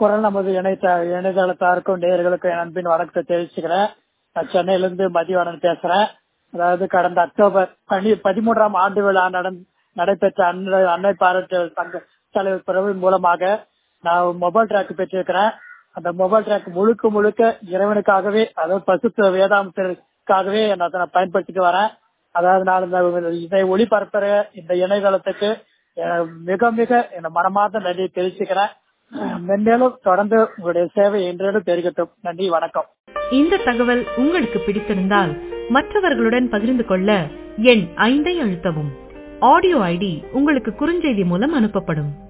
குரல் நமது இணையத இணையதளத்தாருக்கும் நேயர்களுக்கும் என் அன்பின் வணக்கத்தை தெரிவிச்சுக்கிறேன் நான் சென்னையிலிருந்து மதிவாணன் பேசுறேன் அதாவது கடந்த அக்டோபர் பனி பதிமூன்றாம் ஆண்டு விழா நடன் நடைபெற்ற அன்னை அன்னை பாராட்டு சங்க தலைவர் பிரிவு மூலமாக நான் மொபைல் ட்ராக் பெற்றிருக்கிறேன் அந்த மொபைல் ட்ராக் முழுக்க முழுக்க இறைவனுக்காகவே அதாவது பசுத்த வேதாந்தத்திற்காகவே நான் அதை நான் பயன்படுத்திட்டு வரேன் அதாவது நான் இந்த இதை ஒளிபரப்புற இந்த இணையதளத்துக்கு அஹ், மிக மிக என் மனமார்ந்த நன்றியை தெரிவிச்சுக்கிறேன் மென்மேலும் தொடர்ந்து உங்களுடைய சேவை என்றும் பெருகட்டும் நன்றி வணக்கம் இந்த தகவல் உங்களுக்கு பிடித்திருந்தால் மற்றவர்களுடன் பகிர்ந்து கொள்ள எண் ஐந்தை அழுத்தவும் ஆடியோ ஐடி உங்களுக்கு குறுஞ்செய்தி மூலம் அனுப்பப்படும்